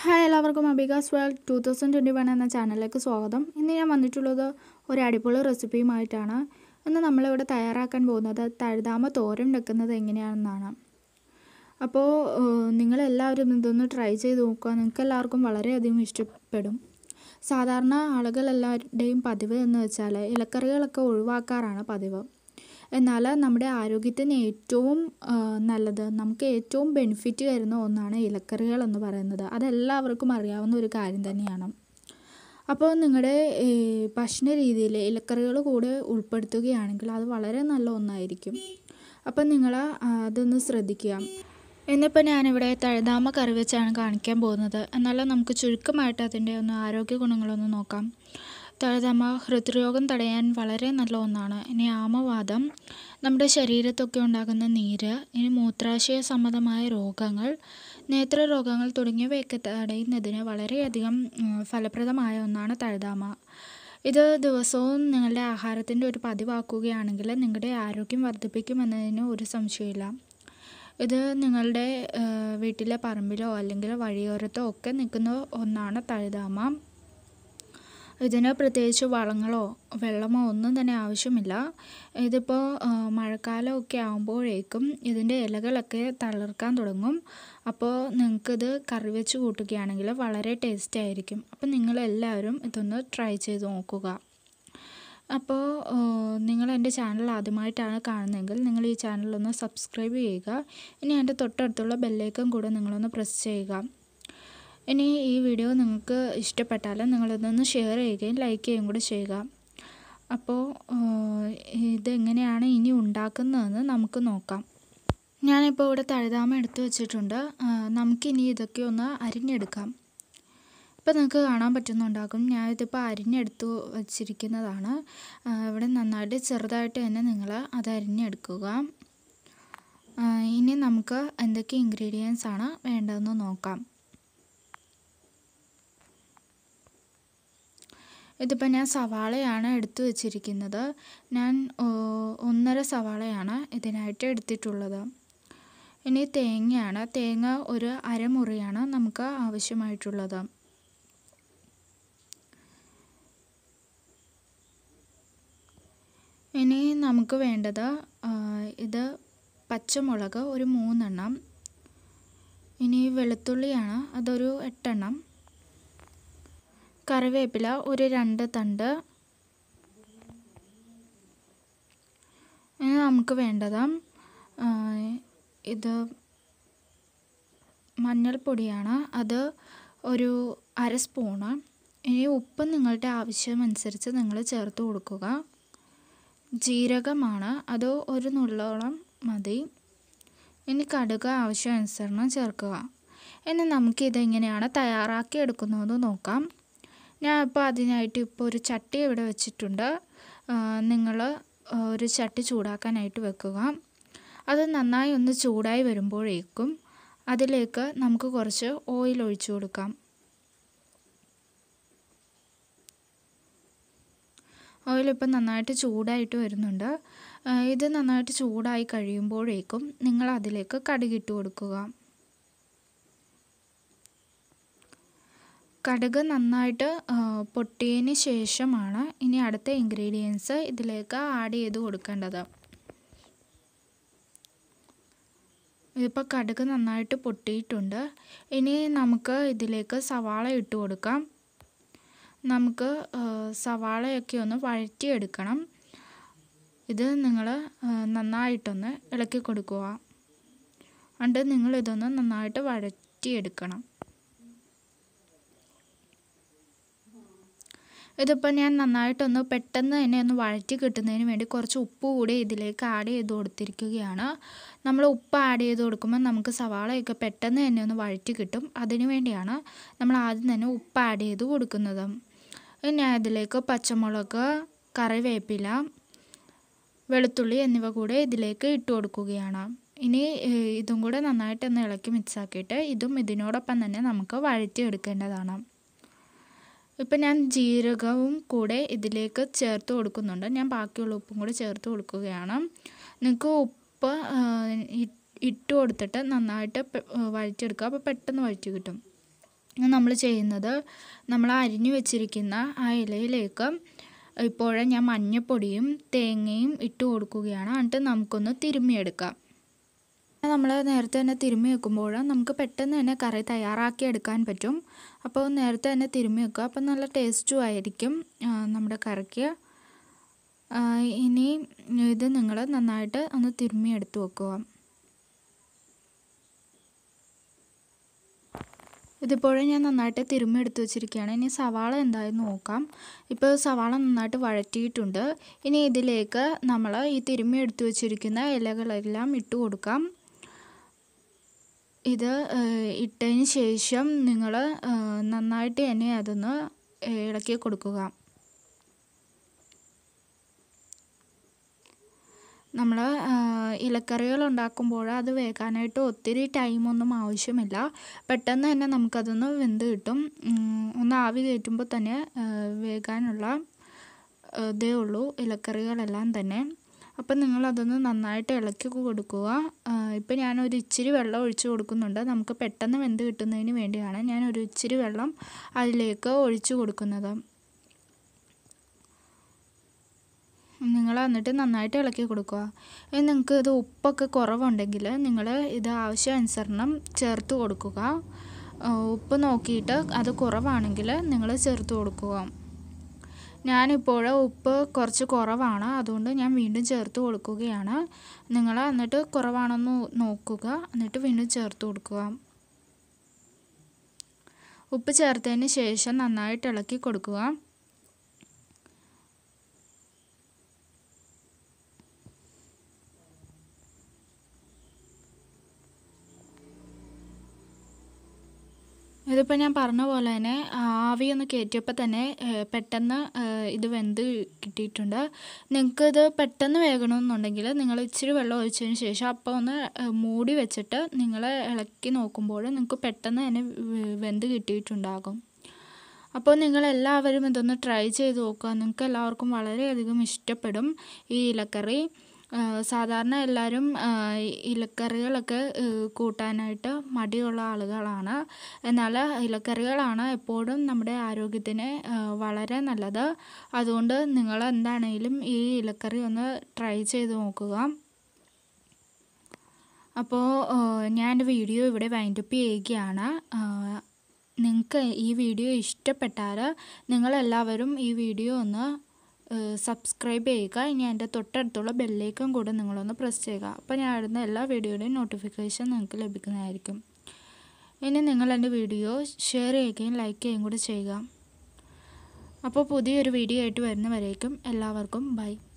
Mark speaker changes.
Speaker 1: hi എല്ലാവർക്കും അബികാസ് world two thousand twenty one എന്ന ചാനലിലേക്ക് സ്വാഗതം ഇന്ന് ഞാൻ വന്നിട്ടുള്ളത് ഒരു അടിപൊളി റെസിപ്പിയുമായിട്ടാണ് ഇന്ന് നമ്മളിവിടെ തയ്യാറാക്കാൻ പോകുന്നത് തഴുതാമ തോരൻ വെക്കുന്നത് എങ്ങനെയാണെന്നാണ് അപ്പോൾ നിങ്ങളെല്ലാവരും ഇതൊന്ന് ട്രൈ ചെയ്ത് നോക്കുക നിങ്ങൾക്ക് എല്ലാവർക്കും വളരെയധികം ഇഷ്ടപ്പെടും സാധാരണ ആളുകളെല്ലാവരുടെയും പതിവ് എന്ന് വെച്ചാൽ ഇലക്കറികളൊക്കെ ഒഴിവാക്കാറാണ് പതിവ് എന്നാൽ നമ്മുടെ ആരോഗ്യത്തിന് ഏറ്റവും ആ, നല്ലത് നമുക്ക് ഏറ്റവും ബെനിഫിറ്റ് തരുന്ന ഒന്നാണ് ഇലക്കറികൾ എന്ന് പറയുന്നത് അതെല്ലാവർക്കും അറിയാവുന്ന ഒരു കാര്യം തന്നെയാണ് അപ്പോൾ നിങ്ങളുടെ ഈ, ഭക്ഷണ രീതിയിൽ ഇലക്കറികൾ കൂടെ ഉൾപ്പെടുത്തുകയാണെങ്കിൽ അത് വളരെ നല്ല ഒന്നായിരിക്കും അപ്പം നിങ്ങൾ അതൊന്ന് ശ്രദ്ധിക്കുക ഇന്നിപ്പോൾ ഞാനിവിടെ തഴുതാമ കറി വെച്ചാണ് കാണിക്കാൻ പോകുന്നത് എന്നാലും നമുക്ക് ചുരുക്കമായിട്ട് അതിൻ്റെ ഒന്ന് ആരോഗ്യ ഗുണങ്ങളൊന്ന് നോക്കാം തഴുതാമ ഹൃദ്രോഗം തടയാൻ വളരെ നല്ല ഒന്നാണ് ഇനി ആമവാദം നമ്മുടെ ശരീരത്തൊക്കെ ഉണ്ടാകുന്ന നീര് ഇനി മൂത്രാശയ സംബന്ധമായ രോഗങ്ങൾ നേത്രരോഗങ്ങൾ തുടങ്ങിയവയൊക്കെ തടയുന്നതിന് വളരെയധികം ഉം, ഫലപ്രദമായ ഒന്നാണ് തഴുതാമ ഇത് ദിവസവും നിങ്ങളുടെ ആഹാരത്തിൻ്റെ ഒരു പതിവാക്കുകയാണെങ്കിൽ നിങ്ങളുടെ ആരോഗ്യം വർദ്ധിപ്പിക്കുമെന്നതിന് ഒരു സംശയമില്ല ഇത് നിങ്ങളുടെ ആ, വീട്ടിലെ പറമ്പിലോ അല്ലെങ്കിൽ വഴിയോരത്തോ ഒക്കെ നിൽക്കുന്ന ഒന്നാണ് തഴുതാമ ഇതിന് പ്രത്യേകിച്ച് വളങ്ങളോ വെള്ളമോ ഒന്നും തന്നെ ആവശ്യമില്ല ഇതിപ്പോൾ ആ, മഴക്കാലമൊക്കെ ആകുമ്പോഴേക്കും ഇതിൻ്റെ ഇലകളൊക്കെ തളിർക്കാൻ തുടങ്ങും അപ്പോൾ നിങ്ങൾക്കിത് കറി വെച്ച് കൂട്ടുകയാണെങ്കിൽ വളരെ ടേസ്റ്റി ആയിരിക്കും അപ്പോൾ നിങ്ങളെല്ലാവരും ഇതൊന്ന് ട്രൈ ചെയ്ത് നോക്കുക അപ്പോൾ നിങ്ങൾ എൻ്റെ ചാനൽ ആദ്യമായിട്ടാണ് കാണുന്നതെങ്കിൽ നിങ്ങൾ ഈ ചാനലൊന്ന് സബ്സ്ക്രൈബ് ചെയ്യുക ഇനി എൻ്റെ തൊട്ടടുത്തുള്ള ബെല്ലേക്കും കൂടെ നിങ്ങളൊന്ന് പ്രസ് ചെയ്യുക ഇനി ഈ വീഡിയോ നിങ്ങൾക്ക് ഇഷ്ടപ്പെട്ടാൽ നിങ്ങളിതൊന്ന് ഷെയർ ചെയ്യുകയും ലൈക്ക് ചെയ്യുകയും കൂടെ ചെയ്യുക അപ്പോൾ ഇതെങ്ങനെയാണ് ഇനി ഉണ്ടാക്കുന്നതെന്ന് നമുക്ക് നോക്കാം ഞാനിപ്പോൾ ഇവിടെ തഴുതാമ എടുത്തു വെച്ചിട്ടുണ്ട് ആ, നമുക്കിനി ഇതൊക്കെ ഒന്ന് അരിഞ്ഞെടുക്കാം ഇപ്പോൾ നിങ്ങൾക്ക് കാണാൻ പറ്റുന്നുണ്ടാകും ഞാനിതിപ്പോൾ അരിഞ്ഞെടുത്ത് വച്ചിരിക്കുന്നതാണ് ആ, ഇവിടെ നന്നായിട്ട് ചെറുതായിട്ട് തന്നെ നിങ്ങൾ അത് അരിഞ്ഞെടുക്കുക ആ, ഇനി നമുക്ക് എന്തൊക്കെ ഇൻഗ്രീഡിയൻസ് ആണ് വേണ്ടതെന്ന് നോക്കാം ഇതിപ്പോൾ ഞാൻ സവാളയാണ് എടുത്തു വച്ചിരിക്കുന്നത് ഞാൻ ഓ, ഒന്നര സവാളയാണ് ഇതിനായിട്ട് എടുത്തിട്ടുള്ളത് ഇനി തേങ്ങയാണ് തേങ്ങ ഒരു അരമുറിയാണ് നമുക്ക് ആവശ്യമായിട്ടുള്ളത് ഇനി നമുക്ക് വേണ്ടത് ആ, ഇത് പച്ചമുളക് ഒരു മൂന്നെണ്ണം ഇനി വെളുത്തുള്ളിയാണ് അതൊരു എട്ടെണ്ണം കറിവേപ്പില ഒരു രണ്ട് തണ്ട് ഇനി നമുക്ക് വേണ്ടത് ആ, ഇത് മഞ്ഞൾപ്പൊടിയാണ് അത് ഒരു അര സ്പൂണ് ഇനി ഉപ്പ് നിങ്ങളുടെ ആവശ്യമനുസരിച്ച് നിങ്ങൾ ചേർത്ത് കൊടുക്കുക ജീരകമാണ് അത് ഒരു നുള്ളോളം മതി ഇനി കടുക് ആവശ്യാനുസരണം ചേർക്കുക ഇനി നമുക്കിതെങ്ങനെയാണ് തയ്യാറാക്കി എടുക്കുന്നതെന്ന് നോക്കാം ഞാൻ ഇപ്പോൾ അതിനായിട്ട് ഇപ്പോൾ ഒരു ചട്ടി ഇവിടെ വെച്ചിട്ടുണ്ട് നിങ്ങൾ ഒരു ചട്ടി ചൂടാക്കാനായിട്ട് വെക്കുക അത് നന്നായി ഒന്ന് ചൂടായി വരുമ്പോഴേക്കും അതിലേക്ക് നമുക്ക് കുറച്ച് ഓയിൽ ഒഴിച്ചു കൊടുക്കാം ഓയിൽ ഇപ്പം നന്നായിട്ട് ചൂടായിട്ട് വരുന്നുണ്ട് ആ, ഇത് നന്നായിട്ട് ചൂടായി കഴിയുമ്പോഴേക്കും നിങ്ങൾ അതിലേക്ക് കടുകിട്ട് കൊടുക്കുക കടുക് നന്നായിട്ട് ആ, പൊട്ടിയതിന് ശേഷമാണ് ഇനി അടുത്ത ഇൻഗ്രീഡിയൻസ് ഇതിലേക്ക് ആഡ് ചെയ്ത് കൊടുക്കേണ്ടത് ഇതിപ്പോൾ കടുക് നന്നായിട്ട് പൊട്ടിയിട്ടുണ്ട് ഇനി നമുക്ക് ഇതിലേക്ക് സവാള ഇട്ട് കൊടുക്കാം നമുക്ക് ആ, സവാളയൊക്കെ ഒന്ന് വഴറ്റിയെടുക്കണം ഇത് നിങ്ങൾ നന്നായിട്ടൊന്ന് ഇളക്കി കൊടുക്കുക എന്നിട്ട് നിങ്ങൾ ഇതൊന്ന് നന്നായിട്ട് വഴറ്റിയെടുക്കണം ഇതിപ്പോൾ ഞാൻ നന്നായിട്ടൊന്ന് പെട്ടെന്ന് തന്നെ ഒന്ന് വഴറ്റി കിട്ടുന്നതിന് വേണ്ടി കുറച്ച് ഉപ്പ് കൂടി ഇതിലേക്ക് ആഡ് ചെയ്ത് കൊടുത്തിരിക്കുകയാണ് നമ്മൾ ഉപ്പ് ആഡ് ചെയ്ത് കൊടുക്കുമ്പോൾ നമുക്ക് സവാളയൊക്കെ പെട്ടെന്ന് തന്നെ ഒന്ന് വഴറ്റി കിട്ടും അതിന് വേണ്ടിയാണ് നമ്മൾ ആദ്യം തന്നെ ഉപ്പ് ആഡ് ചെയ്ത് കൊടുക്കുന്നത് ഇനി ഞാൻ ഇതിലേക്ക് പച്ചമുളക് കറിവേപ്പില വെളുത്തുള്ളി എന്നിവ കൂടെ ഇതിലേക്ക് ഇട്ട് കൊടുക്കുകയാണ് ഇനി ഏഹ്, ഇതും കൂടെ നന്നായിട്ടൊന്ന് ഇളക്കി മിക്സ് ആക്കിയിട്ട് ഇതും ഇതിനോടൊപ്പം തന്നെ നമുക്ക് വഴറ്റിയെടുക്കേണ്ടതാണ് ഇപ്പം ഞാൻ ജീരകവും കൂടെ ഇതിലേക്ക് ചേർത്ത് കൊടുക്കുന്നുണ്ട് ഞാൻ ബാക്കിയുള്ള ഉപ്പും കൂടെ ചേർത്ത് കൊടുക്കുകയാണ് നിങ്ങൾക്ക് ഉപ്പ് ആ, ഇ- ഇട്ട് കൊടുത്തിട്ട് നന്നായിട്ട് പെ- വഴറ്റിയെടുക്കുക അപ്പോൾ പെട്ടെന്ന് വഴറ്റി കിട്ടും നമ്മൾ ചെയ്യുന്നത് നമ്മൾ അരിഞ്ഞു വെച്ചിരിക്കുന്ന ആ ഇലയിലേക്ക് ഇപ്പോഴും ഞാൻ മഞ്ഞപ്പൊടിയും തേങ്ങയും ഇട്ട് കൊടുക്കുകയാണ് എന്നിട്ട് നമുക്കൊന്ന് തിരുമ്മിയെടുക്കാം നമ്മൾ നേരത്തെ തന്നെ തിരുമ്മി വെക്കുമ്പോൾ നമുക്ക് പെട്ടെന്ന് തന്നെ കറി തയ്യാറാക്കി എടുക്കാൻ പറ്റും അപ്പോൾ നേരത്തെ തന്നെ തിരുമ്മി വെക്കുക അപ്പോൾ നല്ല ടേസ്റ്റും ആയിരിക്കും നമ്മുടെ കറിക്ക് ഇനി ഇത് നിങ്ങൾ നന്നായിട്ട് ഒന്ന് തിരുമ്മി എടുത്ത് വെക്കുക ഇതിപ്പോഴും ഞാൻ നന്നായിട്ട് തിരുമ്മി എടുത്ത് വെച്ചിരിക്കുകയാണ് ഇനി സവാള എന്തായെന്ന് നോക്കാം ഇപ്പോൾ സവാള നന്നായിട്ട് വഴറ്റിയിട്ടുണ്ട് ഇനി ഇതിലേക്ക് നമ്മൾ ഈ തിരുമ്മി എടുത്ത് വെച്ചിരിക്കുന്ന ഇലകളെല്ലാം ഇട്ട് കൊടുക്കാം ഇത് ഇട്ടതിന് ശേഷം നിങ്ങൾ നന്നായിട്ട് തന്നെ അതൊന്ന് ഇളക്കി കൊടുക്കുക നമ്മൾ ഇലക്കറികൾ ഉണ്ടാക്കുമ്പോൾ അത് വേകാനായിട്ട് ഒത്തിരി ടൈമൊന്നും ആവശ്യമില്ല പെട്ടെന്ന് തന്നെ നമുക്കതൊന്ന് വെന്ത് കിട്ടും ഒന്ന് ആവി കയറ്റുമ്പോൾ തന്നെ വേകാനുള്ള ഇതേ ഉള്ളൂ ഇലക്കറികളെല്ലാം തന്നെ അപ്പം നിങ്ങളതൊന്ന് നന്നായിട്ട് ഇളക്കി കൊടുക്കുക ഇപ്പം ഞാനൊരു ഇച്ചിരി വെള്ളം ഒഴിച്ച് കൊടുക്കുന്നുണ്ട് നമുക്ക് പെട്ടെന്ന് വെന്ത് കിട്ടുന്നതിന് വേണ്ടിയാണ് ഞാൻ ഒരു ഇച്ചിരി വെള്ളം അതിലേക്ക് ഒഴിച്ച് കൊടുക്കുന്നത് നിങ്ങൾ എന്നിട്ട് നന്നായിട്ട് ഇളക്കി കൊടുക്കുക ഇനി നിങ്ങൾക്ക് ഇത് ഉപ്പൊക്കെ കുറവുണ്ടെങ്കിൽ നിങ്ങൾ ഇത് ആവശ്യാനുസരണം ചേർത്ത് കൊടുക്കുക ഉപ്പ് നോക്കിയിട്ട് അത് കുറവാണെങ്കിൽ നിങ്ങൾ ചേർത്ത് കൊടുക്കുക ഞാനിപ്പോൾ ഉപ്പ് കുറച്ച് കുറവാണ് അതുകൊണ്ട് ഞാൻ വീണ്ടും ചേർത്ത് കൊടുക്കുകയാണ് നിങ്ങൾ എന്നിട്ട് കുറവാണെന്ന് നോക്കുക എന്നിട്ട് വീണ്ടും ചേർത്ത് കൊടുക്കുക ഉപ്പ് ചേർത്തതിന് ശേഷം നന്നായിട്ട് ഇളക്കി കൊടുക്കുക ഇതിപ്പോൾ ഞാൻ പറഞ്ഞ പോലെ തന്നെ ആവി ഒന്ന് കയറ്റിയപ്പോൾ തന്നെ പെട്ടെന്ന് ഇത് വെന്ത് കിട്ടിയിട്ടുണ്ട് നിങ്ങൾക്കിത് പെട്ടെന്ന് വേകണമെന്നുണ്ടെങ്കിൽ നിങ്ങൾ ഇച്ചിരി വെള്ളം ഒഴിച്ചതിന് ശേഷം അപ്പോൾ ഒന്ന് മൂടി വെച്ചിട്ട് നിങ്ങൾ ഇളക്കി നോക്കുമ്പോൾ നിങ്ങൾക്ക് പെട്ടെന്ന് തന്നെ വെന്ത് കിട്ടിയിട്ടുണ്ടാകും അപ്പോൾ നിങ്ങളെല്ലാവരും ഇതൊന്ന് ട്രൈ ചെയ്ത് നോക്കുക നിങ്ങൾക്ക് എല്ലാവർക്കും വളരെയധികം ഇഷ്ടപ്പെടും ഈ ഇലക്കറി സാധാരണ എല്ലാവരും ഇലക്കറികളൊക്കെ കൂട്ടാനായിട്ട് മടിയുള്ള ആളുകളാണ് എന്നാൽ ഇലക്കറികളാണ് എപ്പോഴും നമ്മുടെ ആരോഗ്യത്തിന് വളരെ നല്ലത് അതുകൊണ്ട് നിങ്ങൾ എന്താണെങ്കിലും ഈ ഇലക്കറി ഒന്ന് ട്രൈ ചെയ്ത് നോക്കുക അപ്പോൾ ഞാൻ എൻ്റെ വീഡിയോ ഇവിടെ വൈൻഡപ്പ് ചെയ്യുകയാണ് നിങ്ങൾക്ക് ഈ വീഡിയോ ഇഷ്ടപ്പെട്ടാൽ നിങ്ങളെല്ലാവരും ഈ വീഡിയോ ഒന്ന് സബ്സ്ക്രൈബ് ചെയ്യുക ഇനി എൻ്റെ തൊട്ടടുത്തുള്ള ബെല്ലേക്കും കൂടെ നിങ്ങളൊന്ന് പ്രസ് ചെയ്യുക അപ്പോൾ ഞാൻ ഇടുന്ന എല്ലാ വീഡിയോയുടെയും നോട്ടിഫിക്കേഷൻ നിങ്ങൾക്ക് ലഭിക്കുന്നതായിരിക്കും ഇനി നിങ്ങൾ എൻ്റെ വീഡിയോ ഷെയർ ചെയ്യുകയും ലൈക്ക് ചെയ്യുകയും കൂടി ചെയ്യുക അപ്പോൾ പുതിയൊരു വീഡിയോ ആയിട്ട് വരുന്നവരേക്കും എല്ലാവർക്കും ബൈ